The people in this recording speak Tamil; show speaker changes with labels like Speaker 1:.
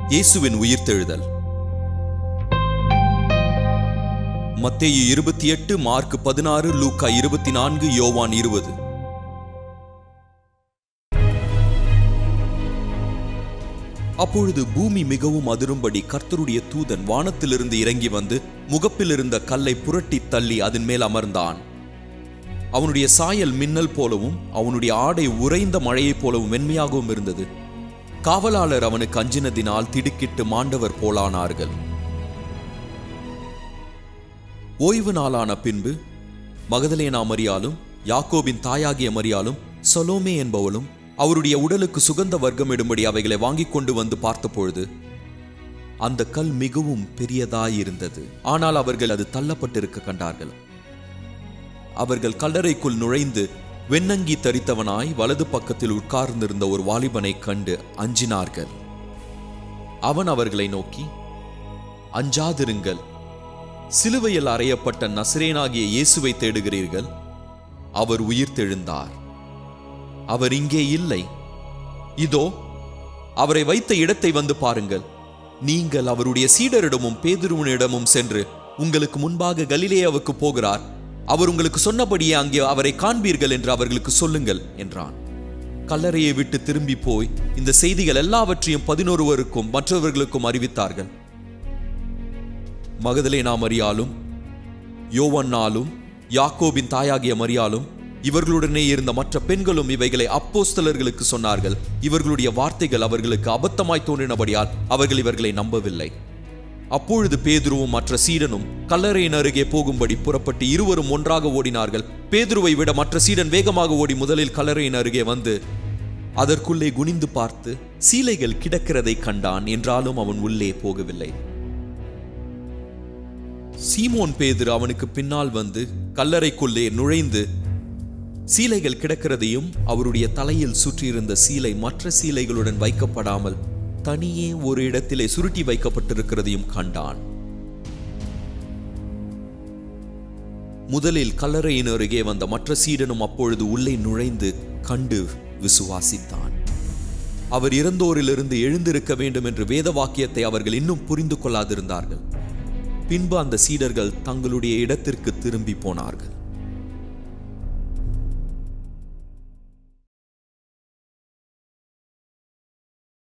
Speaker 1: இயேசுவின் உயிர்த்தெழுதல் மத்தேயு இருபத்தி எட்டு மார்க் பதினாறு லூக்கா இருபத்தி நான்கு யோவான் இருபது அப்பொழுது பூமி மிகவும் அதிரும்படி கர்த்தருடைய தூதன் வானத்திலிருந்து இறங்கி வந்து முகப்பில் இருந்த கல்லை புரட்டித் தள்ளி அதன் மேல் அமர்ந்தான் அவனுடைய சாயல் மின்னல் போலவும் அவனுடைய ஆடை உறைந்த மழையைப் போலவும் மென்மையாகவும் இருந்தது காவலாளர் அவனுக்கு அஞ்சினதினால் திடுக்கிட்டு மாண்டவர் போலானார்கள் ஓய்வு நாளான பின்பு மகதலேனா மரியாலும் யாக்கோபின் தாயாகிய மரியாலும் சொலோமே என்பவளும் அவருடைய உடலுக்கு சுகந்த வர்க்கமிடும்படி அவைகளை வாங்கிக் கொண்டு வந்து பார்த்தபொழுது அந்த கல் மிகவும் பெரியதாயிருந்தது ஆனால் அவர்கள் அது தள்ளப்பட்டிருக்க கண்டார்கள் அவர்கள் கல்லறைக்குள் நுழைந்து வெண்ணங்கி தரித்தவனாய் வலது பக்கத்தில் உட்கார்ந்திருந்த ஒரு வாலிபனைக் கண்டு அஞ்சினார்கள் அவன் அவர்களை நோக்கி அஞ்சாதிருங்கள் சிலுவையில் அறையப்பட்ட நசிரேனாகிய இயேசுவை தேடுகிறீர்கள் அவர் உயிர்த்தெழுந்தார் அவர் இங்கே இல்லை இதோ அவரை வைத்த இடத்தை வந்து பாருங்கள் நீங்கள் அவருடைய சீடரிடமும் பேதுருவனிடமும் சென்று உங்களுக்கு முன்பாக கலிலேயாவுக்கு போகிறார் அவர் உங்களுக்கு சொன்னபடியே அங்கே அவரை காண்பீர்கள் என்று அவர்களுக்கு சொல்லுங்கள் என்றான் கல்லறையை விட்டு திரும்பி போய் இந்த செய்திகள் எல்லாவற்றையும் பதினொருவருக்கும் மற்றவர்களுக்கும் அறிவித்தார்கள் மகதலேனா மரியாலும் யோவன்னாலும் யாக்கோபின் தாயாகிய மரியாலும் இவர்களுடனே இருந்த மற்ற பெண்களும் இவைகளை அப்போஸ்தலர்களுக்கு சொன்னார்கள் இவர்களுடைய வார்த்தைகள் அவர்களுக்கு அபத்தமாய் தோன்றினபடியால் அவர்கள் இவர்களை நம்பவில்லை அப்பொழுது பேதுருவும் மற்ற சீடனும் கல்லறையின் அருகே போகும்படி புறப்பட்டு இருவரும் ஒன்றாக ஓடினார்கள் பேதுருவை விட மற்ற சீடன் வேகமாக ஓடி முதலில் கல்லறையின் அருகே வந்து அதற்குள்ளே குனிந்து பார்த்து சீலைகள் கிடக்கிறதை கண்டான் என்றாலும் அவன் உள்ளே போகவில்லை சீமோன் பேதுரு அவனுக்கு பின்னால் வந்து கல்லறைக்குள்ளே நுழைந்து சீலைகள் கிடக்கிறதையும் அவருடைய தலையில் சுற்றியிருந்த சீலை மற்ற சீலைகளுடன் வைக்கப்படாமல் தனியே ஒரு இடத்திலே சுருட்டி வைக்கப்பட்டிருக்கிறதையும் கண்டான் முதலில் கல்லறையின் அருகே வந்த மற்ற சீடனும் அப்பொழுது உள்ளே நுழைந்து கண்டு விசுவாசித்தான் அவர் இறந்தோரிலிருந்து எழுந்திருக்க வேண்டும் என்று வேத வாக்கியத்தை அவர்கள் இன்னும் புரிந்து கொள்ளாதிருந்தார்கள் பின்பு அந்த சீடர்கள் தங்களுடைய இடத்திற்கு திரும்பி போனார்கள்